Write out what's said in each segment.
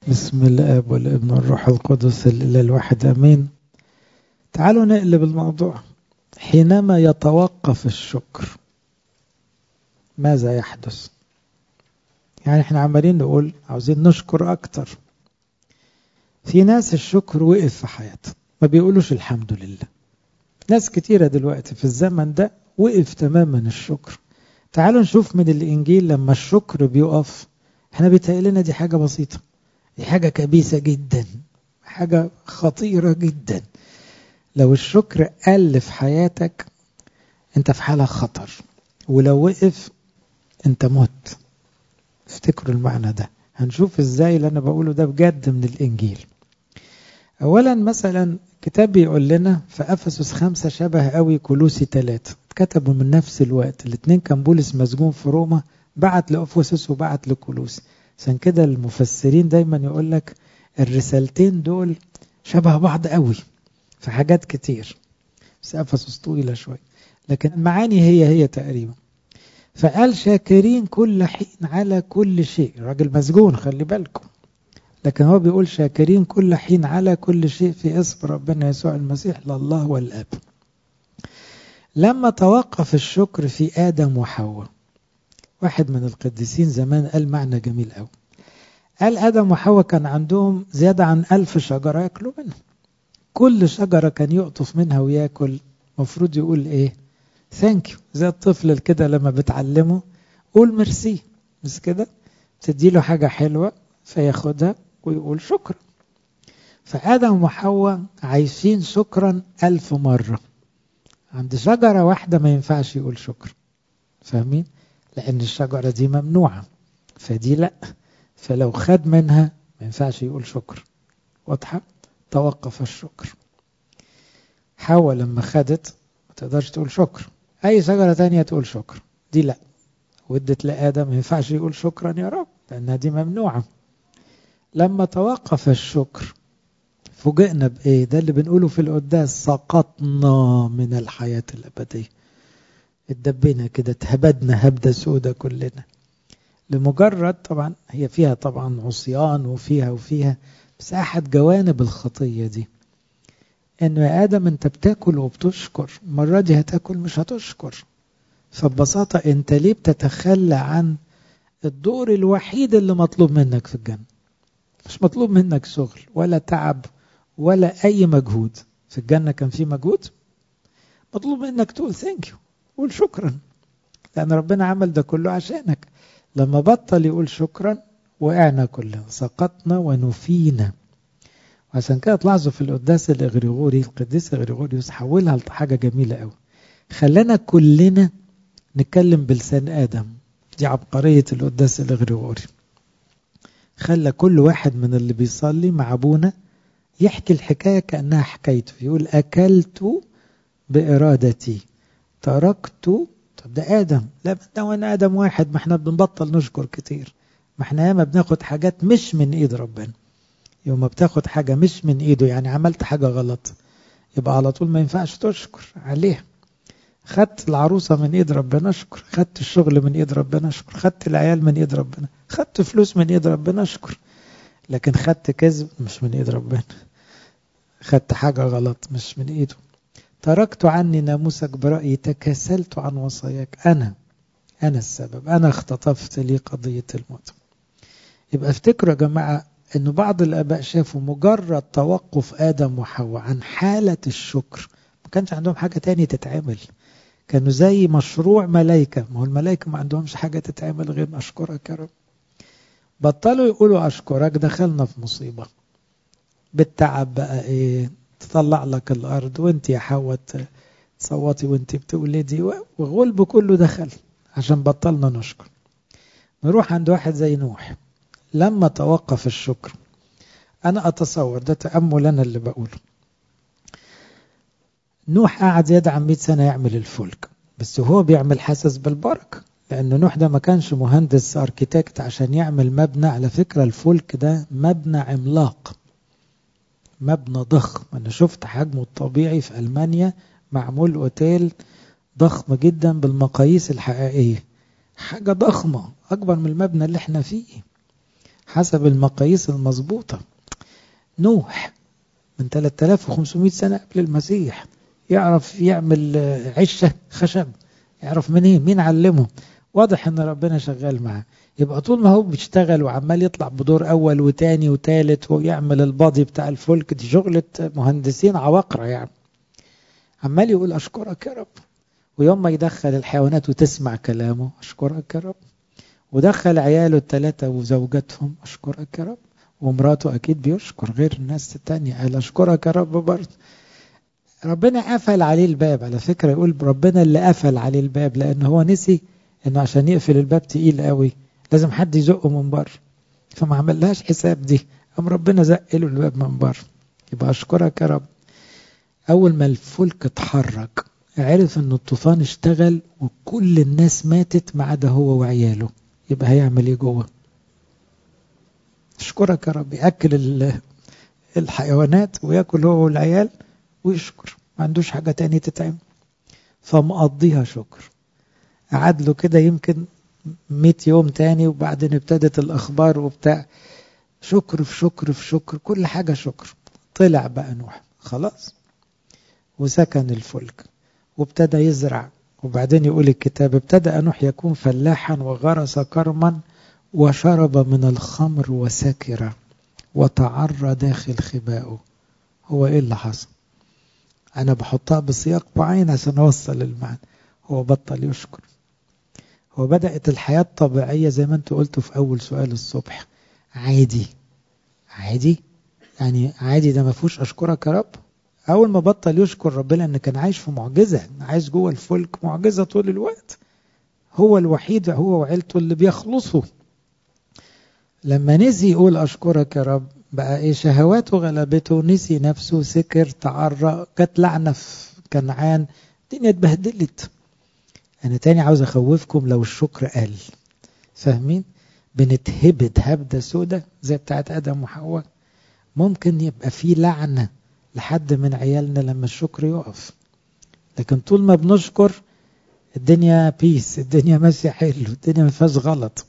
بسم الاب والابن والروح القدس الاله الواحد امين تعالوا نقلب الموضوع حينما يتوقف الشكر ماذا يحدث يعني احنا عمالين نقول عاوزين نشكر اكتر في ناس الشكر وقف في حياتها ما بيقولوش الحمد لله ناس كتيرة دلوقتي في الزمن ده وقف تماما الشكر تعالوا نشوف من الانجيل لما الشكر بيقف احنا بيتهيألنا دي حاجة بسيطة دي حاجة كبيسة جدا حاجة خطيرة جدا لو الشكر قل في حياتك انت في حالة خطر ولو وقف انت مت افتكروا المعنى ده هنشوف ازاي اللي انا بقوله ده بجد من الانجيل اولا مثلا كتاب بيقول لنا في افسس خمسة شبه قوي كلوسي ثلاثة اتكتبوا من نفس الوقت الاثنين كان بولس مسجون في روما بعت لافسس وبعت لكلوسي عشان كده المفسرين دايما يقول لك الرسالتين دول شبه بعض قوي في حاجات كتير بس افسس طويله شويه لكن المعاني هي هي تقريبا فقال شاكرين كل حين على كل شيء راجل مسجون خلي بالكم لكن هو بيقول شاكرين كل حين على كل شيء في اسم ربنا يسوع المسيح لله والاب لما توقف الشكر في ادم وحواء واحد من القديسين زمان قال معنى جميل قوي قال ادم وحواء كان عندهم زياده عن ألف شجره ياكلوا منها كل شجره كان يقطف منها وياكل المفروض يقول ايه ثانك يو زي الطفل كده لما بتعلمه قول ميرسي مش كده تدي له حاجه حلوه فياخدها ويقول شكرا فآدم وحواء عايشين شكرا ألف مرة عند شجرة واحدة ما ينفعش يقول شكرا فاهمين؟ لأن الشجرة دي ممنوعة فدي لأ فلو خد منها ما ينفعش يقول شكر واضحة؟ توقف الشكر حواء لما خدت ما تقدرش تقول شكر أي شجرة تانية تقول شكر دي لأ ودت لآدم ما ينفعش يقول شكرا يا رب لأنها دي ممنوعة لما توقف الشكر فوجئنا بإيه ده اللي بنقوله في القداس سقطنا من الحياة الأبدية اتدبينا كده اتهبدنا هبدة سودة كلنا لمجرد طبعا هي فيها طبعا عصيان وفيها وفيها بس أحد جوانب الخطية دي إنه يا آدم أنت بتاكل وبتشكر المرة دي هتاكل مش هتشكر فببساطة أنت ليه بتتخلى عن الدور الوحيد اللي مطلوب منك في الجنة مش مطلوب منك شغل ولا تعب ولا أي مجهود في الجنة كان في مجهود مطلوب منك تقول ثانك يو قول شكرا لأن ربنا عمل ده كله عشانك لما بطل يقول شكرا وقعنا كلنا سقطنا ونفينا وعشان كده تلاحظوا في القداس الإغريغوري القديس إغريغوريوس حولها لحاجة جميلة قوي خلانا كلنا نتكلم بلسان آدم دي عبقرية القداس الإغريغوري خلى كل واحد من اللي بيصلي مع أبونا يحكي الحكاية كأنها حكايته يقول أكلت بإرادتي تركت طب ده آدم لا ده وانا آدم واحد ما احنا بنبطل نشكر كتير ما احنا ياما بناخد حاجات مش من ايد ربنا يوم ما بتاخد حاجة مش من ايده يعني عملت حاجة غلط يبقى على طول ما ينفعش تشكر عليها خدت العروسة من ايد ربنا اشكر خدت الشغل من ايد ربنا اشكر خدت العيال من ايد ربنا خدت فلوس من ايد ربنا اشكر لكن خدت كذب مش من ايد ربنا خدت حاجة غلط مش من ايده تركت عني ناموسك برأيي تكاسلت عن وصاياك أنا أنا السبب أنا اختطفت لي قضية الموت يبقى افتكروا يا جماعة أنه بعض الآباء شافوا مجرد توقف آدم وحواء عن حالة الشكر ما كانش عندهم حاجة تانية تتعمل كانوا زي مشروع ملايكة ما هو الملايكة ما عندهمش حاجة تتعمل غير أشكرك يا رب بطلوا يقولوا أشكرك دخلنا في مصيبة بالتعب بقى إيه تطلع لك الأرض وانت يا حواء تصوتي وانت بتولدي وغلب كله دخل عشان بطلنا نشكر نروح عند واحد زي نوح لما توقف الشكر أنا أتصور ده تأمل أنا اللي بقوله نوح قعد يدعم 100 سنة يعمل الفلك بس هو بيعمل حاسس بالبركة لأن نوح ده ما كانش مهندس أركيتكت عشان يعمل مبنى على فكرة الفلك ده مبنى عملاق مبنى ضخم أنا شفت حجمه الطبيعي في ألمانيا معمول أوتيل ضخم جدا بالمقاييس الحقيقية حاجة ضخمة أكبر من المبنى اللي احنا فيه حسب المقاييس المظبوطة نوح من 3500 سنة قبل المسيح يعرف يعمل عشة خشب يعرف منين مين علمه واضح ان ربنا شغال معاه يبقى طول ما هو بيشتغل وعمال يطلع بدور اول وتاني وتالت ويعمل البادي بتاع الفلك دي شغلة مهندسين عباقرة يعني عمال يقول اشكرك يا رب ويوم ما يدخل الحيوانات وتسمع كلامه اشكرك يا رب ودخل عياله الثلاثة وزوجاتهم اشكرك يا رب ومراته اكيد بيشكر غير الناس التانية قال اشكرك يا رب برضه ربنا قفل عليه الباب على فكرة يقول ربنا اللي قفل عليه الباب لان هو نسي انه عشان يقفل الباب تقيل قوي لازم حد يزقه من بره فما عملهاش حساب دي قام ربنا زق له الباب من بره يبقى اشكرك يا رب اول ما الفلك اتحرك عرف ان الطوفان اشتغل وكل الناس ماتت ما عدا هو وعياله يبقى هيعمل ايه جوه اشكرك يا رب ياكل الحيوانات وياكل هو والعيال ويشكر ما عندوش حاجه تاني تتعمل فمقضيها شكر قعد له كده يمكن 100 يوم تاني وبعدين ابتدت الاخبار وبتاع شكر في شكر في شكر كل حاجه شكر طلع بقى نوح خلاص وسكن الفلك وابتدى يزرع وبعدين يقول الكتاب ابتدأ نوح يكون فلاحا وغرس كرما وشرب من الخمر وسكر وتعرى داخل خبائه هو ايه اللي حصل انا بحطها بسياق معين عشان اوصل المعنى هو بطل يشكر هو بدأت الحياة الطبيعية زي ما انت قلت في أول سؤال الصبح عادي عادي يعني عادي ده ما فيهوش أشكرك يا رب أول ما بطل يشكر ربنا إن كان عايش في معجزة عايش جوه الفلك معجزة طول الوقت هو الوحيد هو وعيلته اللي بيخلصوا لما نسي يقول أشكرك يا رب بقى إيه شهواته غلبته نسي نفسه سكر تعرى جت لعنة في كنعان الدنيا اتبهدلت أنا تاني عاوز أخوفكم لو الشكر قل فاهمين بنتهبد هبدة سودة زي بتاعت آدم وحواء ممكن يبقى في لعنة لحد من عيالنا لما الشكر يقف لكن طول ما بنشكر الدنيا بيس الدنيا ماشية حلو الدنيا ما فيهاش غلط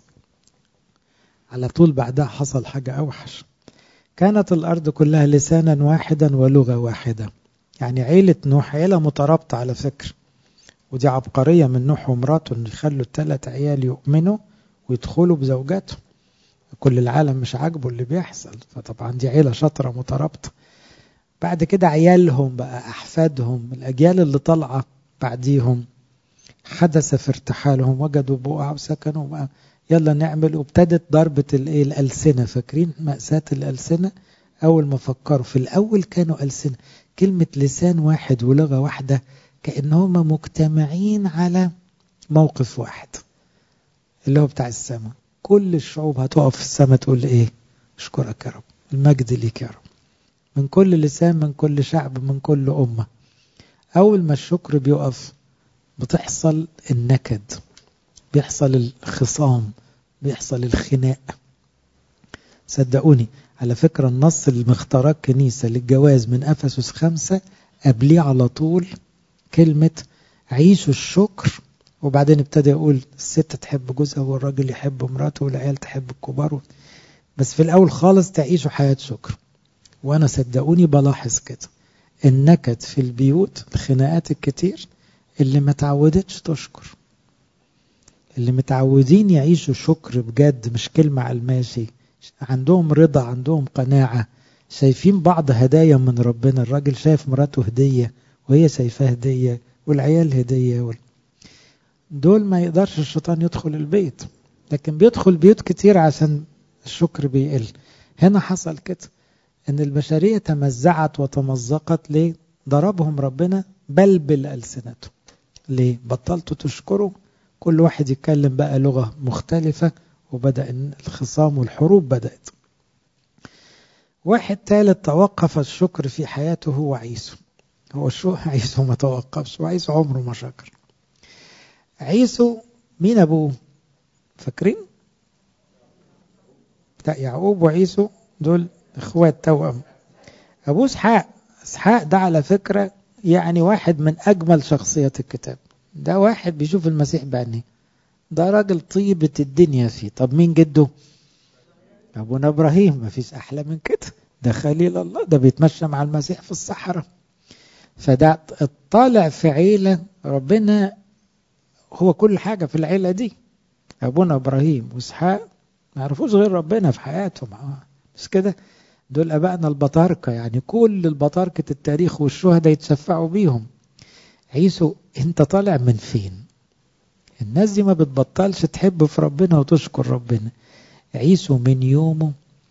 على طول بعدها حصل حاجة أوحش كانت الأرض كلها لسانا واحدا ولغة واحدة يعني عيلة نوح عيلة مترابطة على فكرة ودي عبقرية من نوح ومراته ان يخلوا الثلاث عيال يؤمنوا ويدخلوا بزوجاتهم كل العالم مش عاجبه اللي بيحصل فطبعا دي عيلة شاطرة مترابطة بعد كده عيالهم بقى أحفادهم الأجيال اللي طالعة بعديهم حدث في ارتحالهم وجدوا بقع وسكنوا بقى يلا نعمل وابتدت ضربة الايه الألسنة فاكرين مأساة الألسنة أول ما فكروا في الأول كانوا ألسنة كلمة لسان واحد ولغة واحدة كأنهم مجتمعين على موقف واحد اللي هو بتاع السماء كل الشعوب هتقف في السماء تقول ايه اشكرك يا رب المجد ليك يا رب من كل لسان من كل شعب من كل أمة أول ما الشكر بيقف بتحصل النكد بيحصل الخصام بيحصل الخناق صدقوني على فكرة النص اللي مختاره الكنيسة للجواز من أفسس خمسة قبليه على طول كلمة عيشوا الشكر وبعدين ابتدى يقول الست تحب جوزها والراجل يحب مراته والعيال تحب الكبار بس في الأول خالص تعيشوا حياة شكر وأنا صدقوني بلاحظ كده النكد في البيوت الخناقات الكتير اللي ما تعودتش تشكر اللي متعودين يعيشوا شكر بجد مش كلمة على الماشي عندهم رضا عندهم قناعة شايفين بعض هدايا من ربنا الراجل شايف مراته هدية وهي شايفاه هدية والعيال هدية وال... دول ما يقدرش الشيطان يدخل البيت لكن بيدخل بيوت كتير عشان الشكر بيقل هنا حصل كده ان البشرية تمزعت وتمزقت ليه ضربهم ربنا بلبل ألسنته ليه بطلتوا تشكروا كل واحد يتكلم بقى لغة مختلفة وبدأ الخصام والحروب بدأت واحد ثالث توقف الشكر في حياته هو عيسو هو شو عيسو ما توقفش وعيسو عمره ما شكر عيسو مين أبوه فاكرين لا يعقوب وعيسو دول اخوات توأم أبوه اسحاق اسحاق ده على فكرة يعني واحد من أجمل شخصيات الكتاب ده واحد بيشوف المسيح بعينيه ده راجل طيبة الدنيا فيه طب مين جده أبونا إبراهيم ما فيش أحلى من كده ده خليل الله ده بيتمشى مع المسيح في الصحراء فده اطالع في عيلة ربنا هو كل حاجة في العيلة دي أبونا إبراهيم وإسحاق ما يعرفوش غير ربنا في حياتهم مش كده دول أبائنا البطاركة يعني كل البطاركة التاريخ والشهداء يتشفعوا بيهم عيسو انت طالع من فين الناس دي ما بتبطلش تحب في ربنا وتشكر ربنا عيسو من يومه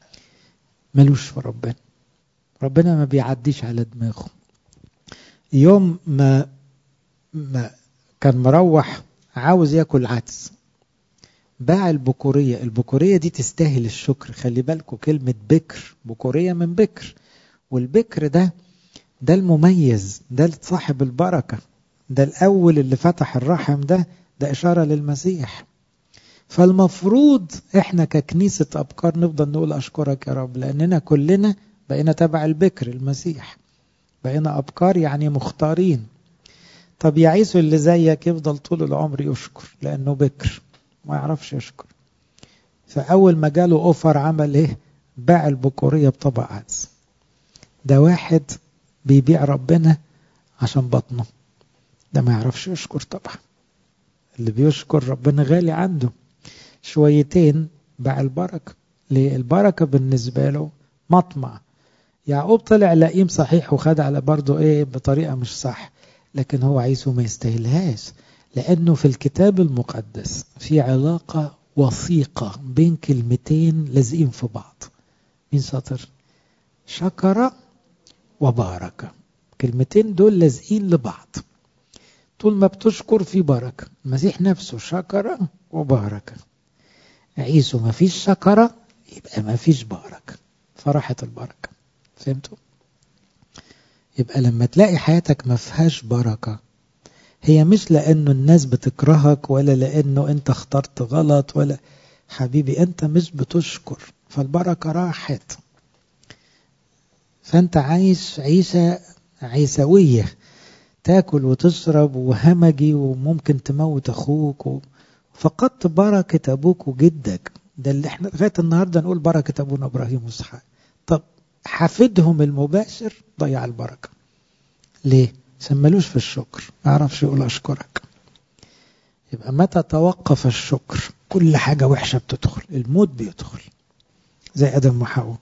ملوش في ربنا ربنا ما بيعديش على دماغه يوم ما, ما كان مروح عاوز ياكل عدس باع البكورية البكورية دي تستاهل الشكر خلي بالكم كلمة بكر بكورية من بكر والبكر ده ده المميز ده صاحب البركة ده الأول اللي فتح الرحم ده ده إشارة للمسيح فالمفروض إحنا ككنيسة أبكار نفضل نقول أشكرك يا رب لأننا كلنا بقينا تبع البكر المسيح بقينا أبكار يعني مختارين طب يا عيسو اللي زيك يفضل طول العمر يشكر لأنه بكر ما يعرفش يشكر فأول ما جاله أوفر عمل إيه باع البكورية بطبق عدس ده واحد بيبيع ربنا عشان بطنه ده ما يعرفش يشكر طبعا اللي بيشكر ربنا غالي عنده شويتين باع البركة ليه البركة بالنسبة له مطمع يعقوب طلع لئيم صحيح وخد على برضه ايه بطريقة مش صح لكن هو عايزه ما يستاهلهاش لأنه في الكتاب المقدس في علاقة وثيقة بين كلمتين لازقين في بعض مين شاطر شكر وبارك كلمتين دول لازقين لبعض طول ما بتشكر في بركة المسيح نفسه شكر وبارك عيسو ما فيش شكر يبقى ما فيش بارك فرحت البركة فهمتوا يبقى لما تلاقي حياتك ما فيهاش بركة هي مش لأنه الناس بتكرهك ولا لأنه أنت اخترت غلط ولا حبيبي أنت مش بتشكر فالبركة راحت فأنت عايش عيشة عيسوية تاكل وتشرب وهمجي وممكن تموت أخوك فقدت بركة أبوك وجدك ده اللي احنا لغاية النهاردة نقول بركة أبونا إبراهيم وإسحاق طب حفيدهم المباشر ضيع البركة ليه؟ سملوش في الشكر ما يعرفش يقول أشكرك يبقى متى توقف الشكر كل حاجة وحشة بتدخل الموت بيدخل زي آدم وحواء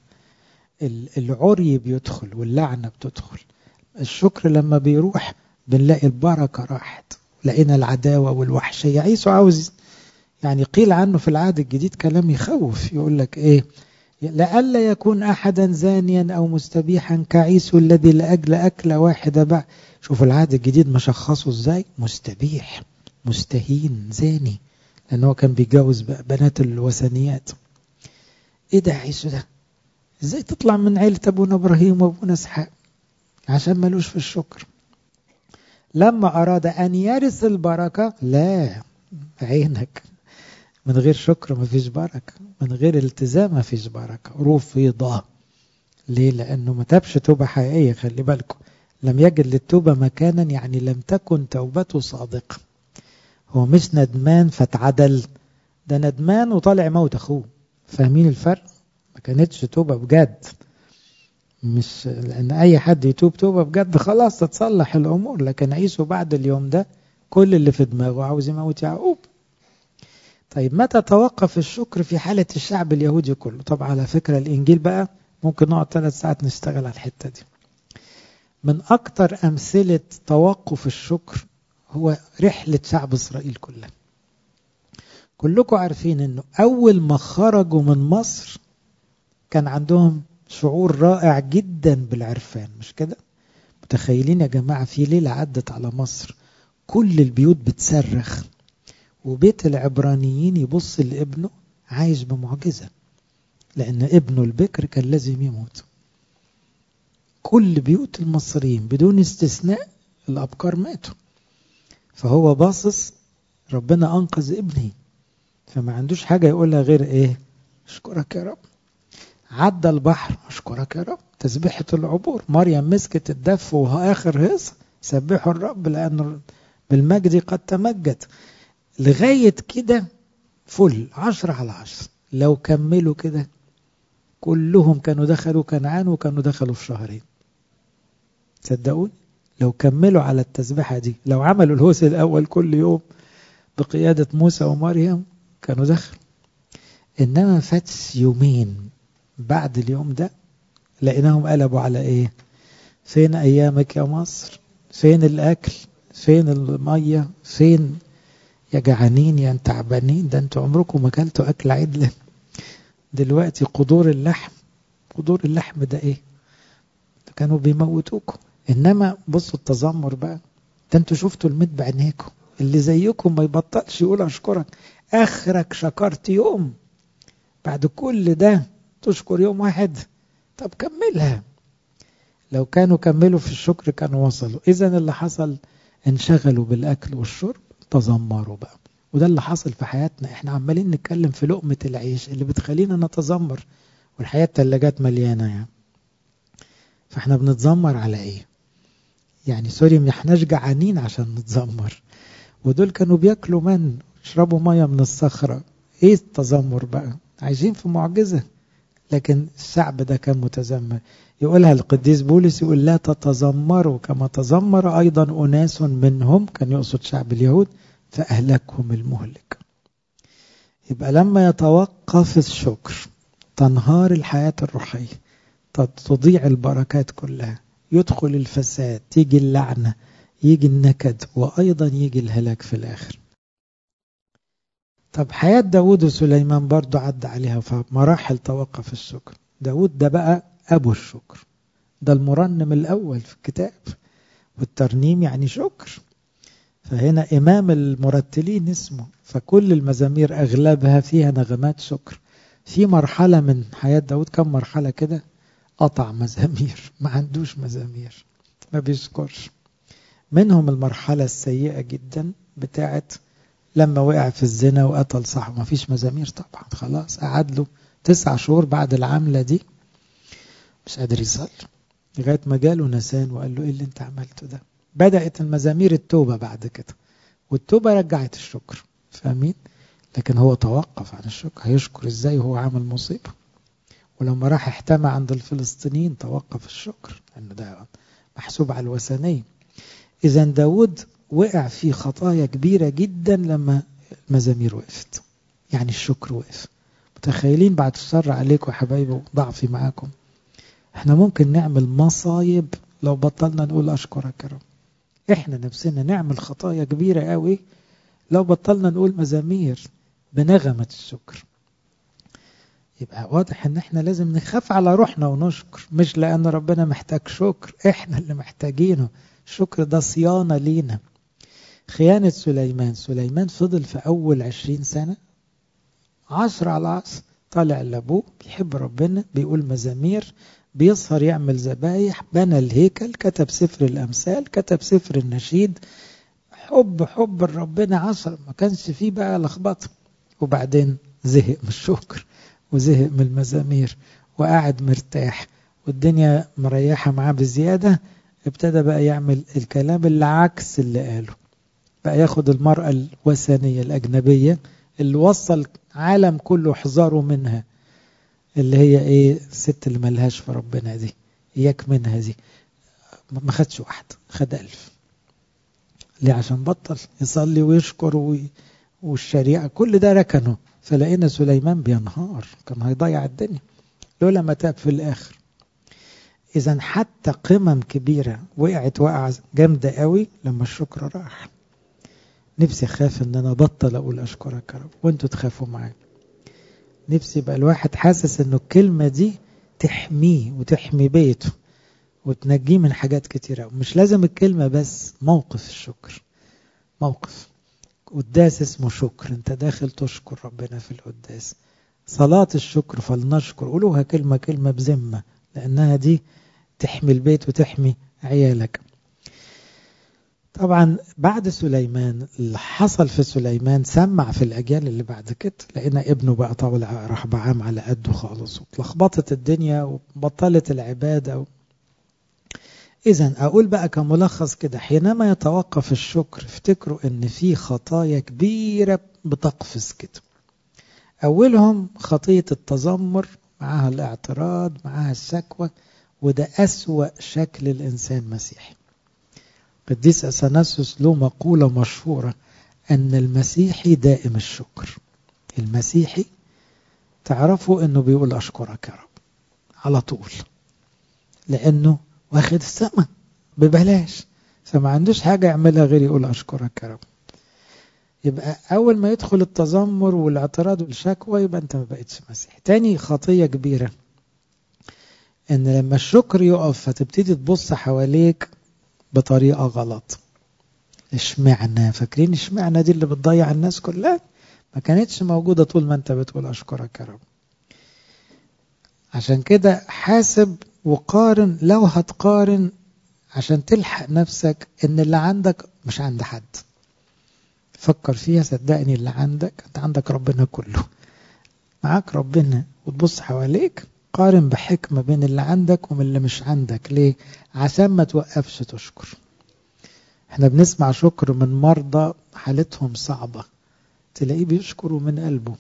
العري بيدخل واللعنة بتدخل الشكر لما بيروح بنلاقي البركة راحت لقينا العداوة والوحشية عيسو عاوز يعني قيل عنه في العهد الجديد كلام يخوف يقول لك ايه لئلا يكون احدا زانيا او مستبيحا كعيسو الذي لاجل اكله واحده بقى شوف العهد الجديد مشخصه ازاي مستبيح مستهين زاني لان هو كان بيتجوز بنات الوثنيات ايه ده عيسو ده ازاي تطلع من عيلة ابونا ابراهيم وابونا اسحاق عشان ملوش في الشكر لما اراد ان يرث البركة لا عينك من غير شكر ما فيش بركة من غير التزام ما فيش بركة رفض ليه لانه ما تابش توبة حقيقية خلي بالكم لم يجد للتوبة مكانا يعني لم تكن توبته صادقة هو مش ندمان فتعدل ده ندمان وطالع موت اخوه فاهمين الفرق ما كانتش توبة بجد مش لان اي حد يتوب توبة بجد خلاص تتصلح الامور لكن عيسو بعد اليوم ده كل اللي في دماغه عاوز يموت يعقوب طيب متى توقف الشكر في حالة الشعب اليهودي كله طبعا على فكرة الإنجيل بقى ممكن نقعد ثلاث ساعات نشتغل على الحتة دي من أكتر أمثلة توقف الشكر هو رحلة شعب إسرائيل كلها كلكم عارفين أنه أول ما خرجوا من مصر كان عندهم شعور رائع جدا بالعرفان مش كده متخيلين يا جماعة في ليلة عدت على مصر كل البيوت بتصرخ وبيت العبرانيين يبص لابنه عايش بمعجزة لأن ابنه البكر كان لازم يموت كل بيوت المصريين بدون استثناء الأبكار ماتوا فهو باصص ربنا أنقذ ابني فما عندوش حاجة يقولها غير إيه أشكرك يا رب عدى البحر أشكرك يا رب تسبيحة العبور مريم مسكت الدف وها آخر هيص سبحوا الرب لأنه بالمجد قد تمجد لغاية كده فل عشرة على عشرة لو كملوا كده كلهم كانوا دخلوا كنعان وكانوا دخلوا في شهرين صدقوني لو كملوا على التسبيحة دي لو عملوا الهوس الأول كل يوم بقيادة موسى ومريم كانوا دخلوا إنما فات يومين بعد اليوم ده لقيناهم قلبوا على إيه فين أيامك يا مصر فين الأكل فين المية فين يا جعانين يا تعبانين ده انتوا عمركم ما اكلتوا أكل عدل دلوقتي قدور اللحم قدور اللحم ده إيه كانوا بيموتوكم إنما بصوا التذمر بقى ده انتوا شفتوا الميت بعينيكم اللي زيكم ما يبطلش يقول أشكرك آخرك شكرت يوم بعد كل ده تشكر يوم واحد طب كملها لو كانوا كملوا في الشكر كانوا وصلوا إذا اللي حصل انشغلوا بالأكل والشرب تذمروا بقى وده اللي حصل في حياتنا احنا عمالين نتكلم في لقمة العيش اللي بتخلينا نتذمر والحياة التلاجات مليانة يعني فاحنا بنتذمر على ايه يعني سوري ما احناش جعانين عشان نتذمر ودول كانوا بياكلوا من يشربوا ميه من الصخرة ايه التذمر بقى عايشين في معجزة لكن الشعب ده كان متذمر يقولها القديس بولس يقول لا تتذمروا كما تذمر أيضا أناس منهم كان يقصد شعب اليهود فأهلكهم المهلك يبقى لما يتوقف الشكر تنهار الحياة الروحية تضيع البركات كلها يدخل الفساد تيجي اللعنة يجي النكد وأيضا يجي الهلاك في الآخر طب حياة داود وسليمان برضو عدى عليها فمراحل توقف الشكر داود ده بقى أبو الشكر ده المرنم الأول في الكتاب والترنيم يعني شكر فهنا إمام المرتلين اسمه فكل المزامير أغلبها فيها نغمات شكر في مرحلة من حياة داود كم مرحلة كده قطع مزامير ما عندوش مزامير ما بيشكرش منهم المرحلة السيئة جدا بتاعت لما وقع في الزنا وقتل صاحبه ما فيش مزامير طبعا خلاص قعد له تسع شهور بعد العملة دي مش قادر يصلي لغاية ما جاله نسان وقال له ايه اللي انت عملته ده بدأت المزامير التوبة بعد كده والتوبة رجعت الشكر فاهمين لكن هو توقف عن الشكر هيشكر ازاي وهو عامل مصيبة ولما راح احتمى عند الفلسطينيين توقف الشكر لأنه ده محسوب على الوثنية إذا داود وقع في خطايا كبيرة جدا لما المزامير وقفت يعني الشكر وقف متخيلين بعد الشر عليكم يا حبايبي ضعفي معاكم احنا ممكن نعمل مصايب لو بطلنا نقول أشكرك يا رب احنا نفسنا نعمل خطايا كبيرة قوي لو بطلنا نقول مزامير بنغمة الشكر يبقى واضح ان احنا لازم نخاف على روحنا ونشكر مش لان ربنا محتاج شكر احنا اللي محتاجينه الشكر ده صيانة لينا خيانة سليمان سليمان فضل في أول عشرين سنة عشر على عشر طالع لأبوه بيحب ربنا بيقول مزامير بيسهر يعمل ذبايح بنى الهيكل كتب سفر الأمثال كتب سفر النشيد حب حب ربنا عشر ما كانش فيه بقى لخبطة وبعدين زهق من الشكر وزهق من المزامير وقاعد مرتاح والدنيا مريحة معاه بزيادة ابتدى بقى يعمل الكلام اللي عكس اللي قاله بقى ياخد المرأة الوثنية الأجنبية اللي وصل عالم كله حذاره منها اللي هي ايه الست اللي ملهاش في ربنا دي اياك منها دي ما خدش واحدة خد ألف ليه عشان بطل يصلي ويشكر وي والشريعة كل ده ركنه فلقينا سليمان بينهار كان هيضيع الدنيا لولا ما تاب في الآخر إذا حتى قمم كبيرة وقعت وقعة جامدة قوي لما الشكر راح نفسي أخاف إن أنا بطل أقول أشكرك يا رب وأنتوا تخافوا معايا نفسي يبقى الواحد حاسس إنه الكلمة دي تحميه وتحمي بيته وتنجيه من حاجات كتيرة مش لازم الكلمة بس موقف الشكر موقف قداس اسمه شكر انت داخل تشكر ربنا في القداس صلاة الشكر فلنشكر قولوها كلمة كلمة بذمة لأنها دي تحمي البيت وتحمي عيالك طبعا بعد سليمان اللي حصل في سليمان سمع في الأجيال اللي بعد كده لقينا ابنه بقى طالع رحبعام على قده خالص واتلخبطت الدنيا وبطلت العبادة و... إذا أقول بقى كملخص كده حينما يتوقف الشكر افتكروا إن في خطايا كبيرة بتقفز كده أولهم خطية التذمر معاها الاعتراض معاها الشكوى وده أسوأ شكل الإنسان مسيحي قديس أثناسوس له مقولة مشهورة أن المسيحي دائم الشكر المسيحي تعرفوا أنه بيقول أشكرك يا رب على طول لأنه واخد السماء ببلاش فما عندوش حاجة يعملها غير يقول أشكرك يا رب يبقى أول ما يدخل التذمر والاعتراض والشكوى يبقى أنت ما بقتش مسيحي تاني خطية كبيرة ان لما الشكر يقف فتبتدي تبص حواليك بطريقة غلط اشمعنى فاكرين اشمعنى دي اللي بتضيع الناس كلها ما كانتش موجودة طول ما انت بتقول اشكرك يا رب عشان كده حاسب وقارن لو هتقارن عشان تلحق نفسك ان اللي عندك مش عند حد فكر فيها صدقني اللي عندك انت عندك ربنا كله معاك ربنا وتبص حواليك قارن بحكمة بين اللي عندك ومن اللي مش عندك ليه عشان ما توقفش تشكر احنا بنسمع شكر من مرضى حالتهم صعبة تلاقيه بيشكروا من قلبه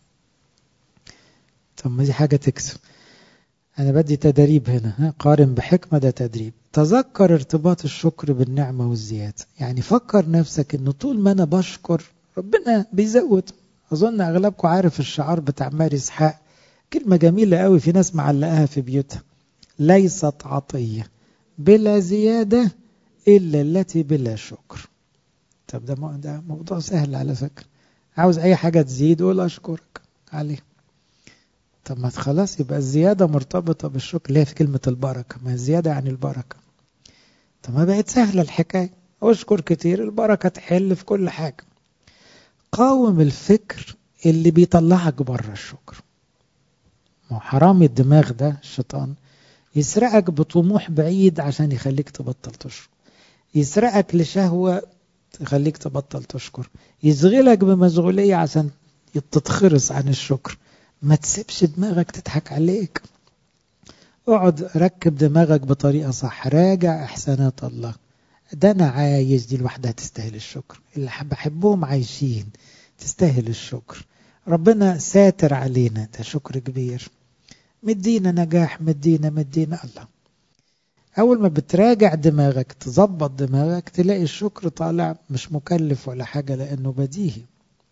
طب ما دي حاجة تكسب أنا بدي تدريب هنا ها؟ قارن بحكمة ده تدريب تذكر ارتباط الشكر بالنعمة والزيادة يعني فكر نفسك انه طول ما انا بشكر ربنا بيزود اظن اغلبكم عارف الشعار بتاع ماري اسحاق كلمة جميلة قوي في ناس معلقاها في بيوتها ليست عطية بلا زيادة إلا التي بلا شكر طب ده, ده موضوع سهل على فكرة عاوز أي حاجة تزيد قول أشكرك عليه طب ما خلاص يبقى الزيادة مرتبطة بالشكر اللي هي في كلمة البركة ما الزيادة يعني البركة طب ما بقت سهلة الحكاية أشكر كتير البركة تحل في كل حاجة قاوم الفكر اللي بيطلعك بره الشكر ما هو حرامي الدماغ ده الشيطان يسرقك بطموح بعيد عشان يخليك تبطل تشكر يسرقك لشهوة تخليك تبطل تشكر يشغلك بمشغولية عشان تتخرس عن الشكر ما تسيبش دماغك تضحك عليك اقعد ركب دماغك بطريقة صح راجع احسانات الله ده انا عايز دي لوحدها تستاهل الشكر اللي بحبهم عايشين تستاهل الشكر ربنا ساتر علينا ده شكر كبير مدينا نجاح مدينا مدينا الله أول ما بتراجع دماغك تظبط دماغك تلاقي الشكر طالع مش مكلف ولا حاجة لأنه بديهي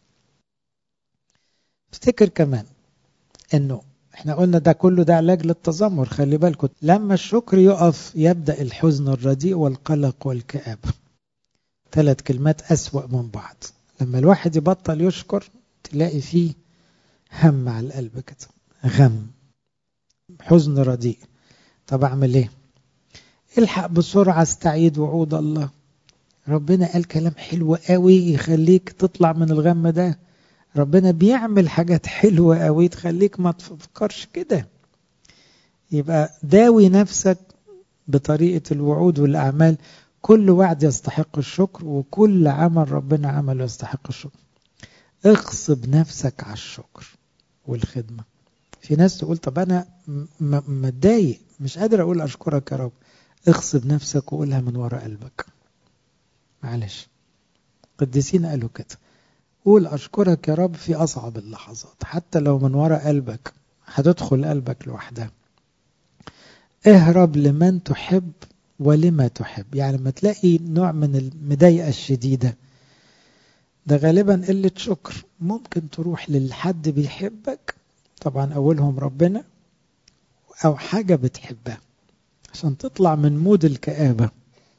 افتكر كمان أنه احنا قلنا ده كله ده علاج للتذمر خلي بالكم لما الشكر يقف يبدأ الحزن الرديء والقلق والكآبة ثلاث كلمات أسوأ من بعض لما الواحد يبطل يشكر تلاقي فيه هم على القلب كده غم حزن رديء طب اعمل ايه الحق بسرعة استعيد وعود الله ربنا قال كلام حلو قوي يخليك تطلع من الغم ده ربنا بيعمل حاجات حلوة قوي تخليك ما تفكرش كده يبقى داوي نفسك بطريقة الوعود والأعمال كل وعد يستحق الشكر وكل عمل ربنا عمله يستحق الشكر اغصب نفسك على الشكر والخدمة في ناس تقول طب أنا متضايق مش قادر أقول أشكرك يا رب اغصب نفسك وقولها من وراء قلبك معلش قديسين قالوا كده قول أشكرك يا رب في أصعب اللحظات حتى لو من وراء قلبك هتدخل قلبك لوحدها اهرب لمن تحب ولما تحب يعني لما تلاقي نوع من المضايقة الشديدة ده غالبا قلة شكر ممكن تروح للحد بيحبك طبعا أولهم ربنا أو حاجة بتحبها عشان تطلع من مود الكآبة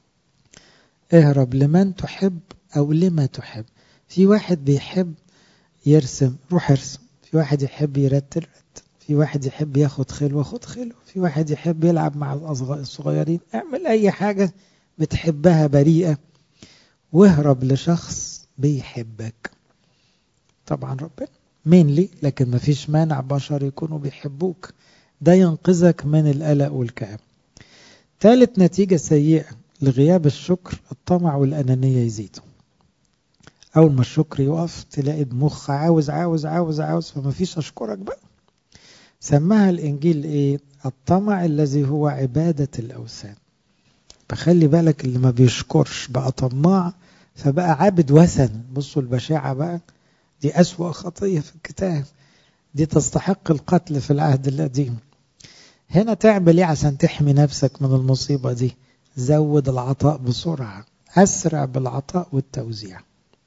اهرب لمن تحب أو لما تحب في واحد بيحب يرسم روح ارسم في واحد يحب يرتل رتل في واحد يحب ياخد خلوة خد خلوة في واحد يحب يلعب مع الصغيرين اعمل أي حاجة بتحبها بريئة واهرب لشخص بيحبك طبعا ربنا مين لي لكن ما فيش مانع بشر يكونوا بيحبوك ده ينقذك من القلق والكآب ثالث نتيجة سيئة لغياب الشكر الطمع والأنانية يزيدوا أول ما الشكر يقف تلاقي المخ عاوز عاوز عاوز عاوز فما فيش أشكرك بقى سماها الإنجيل إيه الطمع الذي هو عبادة الأوثان فخلي بالك اللي ما بيشكرش بقى طماع فبقى عابد وثن بصوا البشاعة بقى دي أسوأ خطية في الكتاب دي تستحق القتل في العهد القديم هنا تعمل ايه عشان تحمي نفسك من المصيبة دي زود العطاء بسرعة أسرع بالعطاء والتوزيع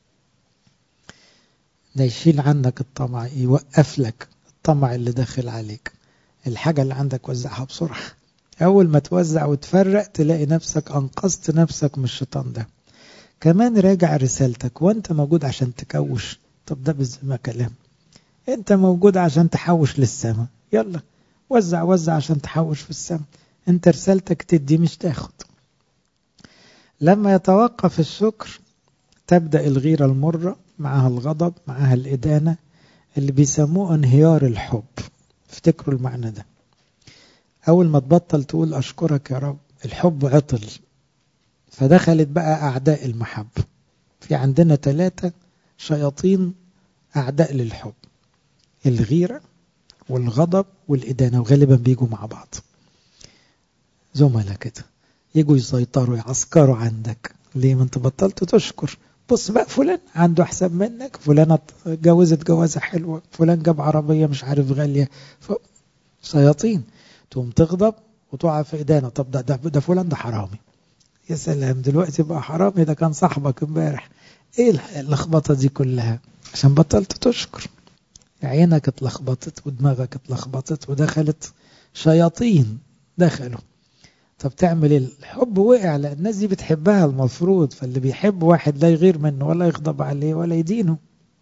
ده يشيل عنك الطمع يوقف لك الطمع اللي داخل عليك الحاجة اللي عندك وزعها بسرعة أول ما توزع وتفرق تلاقي نفسك أنقذت نفسك من الشيطان ده كمان راجع رسالتك وانت موجود عشان تكوش طب ده بالزما كلام انت موجود عشان تحوش للسماء يلا وزع وزع عشان تحوش في السماء انت رسالتك تدي مش تاخد لما يتوقف الشكر تبدأ الغيرة المرة معها الغضب معها الإدانة اللي بيسموه انهيار الحب افتكروا المعنى ده أول ما تبطل تقول أشكرك يا رب الحب عطل فدخلت بقى أعداء المحبة في عندنا ثلاثة شياطين أعداء للحب الغيرة والغضب والإدانة وغالبا بيجوا مع بعض زملاء كده يجوا يسيطروا يعسكروا عندك ليه ما انت بطلت تشكر بص بقى فلان عنده احسن منك فلانة اتجوزت جوازة حلوة فلان جاب عربية مش عارف غالية ف... شياطين تقوم تغضب وتقع في ايدينا طب ده, ده, ده فلان ده حرامي يا سلام دلوقتي بقى حرامي ده كان صاحبك امبارح ايه اللخبطة دي كلها عشان بطلت تشكر عينك اتلخبطت ودماغك اتلخبطت ودخلت شياطين دخلوا طب تعمل ايه الحب وقع لان الناس دي بتحبها المفروض فاللي بيحب واحد لا يغير منه ولا يغضب عليه ولا يدينه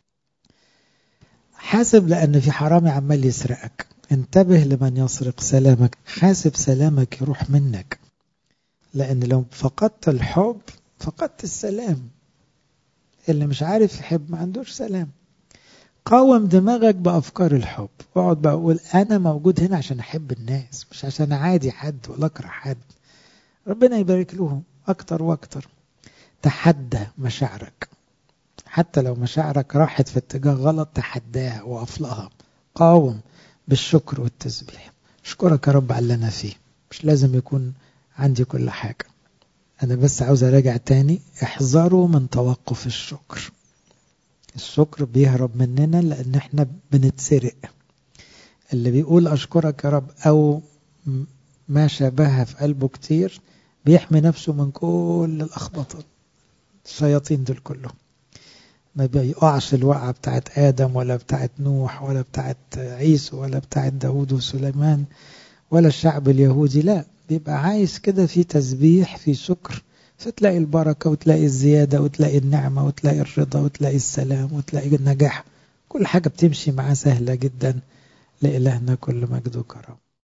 حاسب لان في حرامي عمال يسرقك انتبه لمن يسرق سلامك حاسب سلامك يروح منك لان لو فقدت الحب فقدت السلام اللي مش عارف يحب ما عندوش سلام قاوم دماغك بأفكار الحب اقعد بقى اقول أنا موجود هنا عشان أحب الناس مش عشان أعادي حد ولا أكره حد ربنا يبارك لهم أكتر وأكتر تحدى مشاعرك حتى لو مشاعرك راحت في اتجاه غلط تحداها وقف لها قاوم بالشكر والتسبيح اشكرك يا رب على اللي أنا فيه مش لازم يكون عندي كل حاجة أنا بس عاوز أراجع تاني احذروا من توقف الشكر الشكر بيهرب مننا لأن احنا بنتسرق اللي بيقول أشكرك يا رب أو ما شابهها في قلبه كتير بيحمي نفسه من كل الأخبطة الشياطين دول كلهم ما بيقعش الوقعة بتاعت آدم ولا بتاعت نوح ولا بتاعت عيسو ولا بتاعت داود وسليمان ولا الشعب اليهودي لا بيبقى عايز كده في تسبيح في شكر فتلاقي البركة وتلاقي الزيادة وتلاقي النعمة وتلاقي الرضا وتلاقي السلام وتلاقي النجاح كل حاجة بتمشي معاه سهلة جدا لإلهنا كل مجد وكرم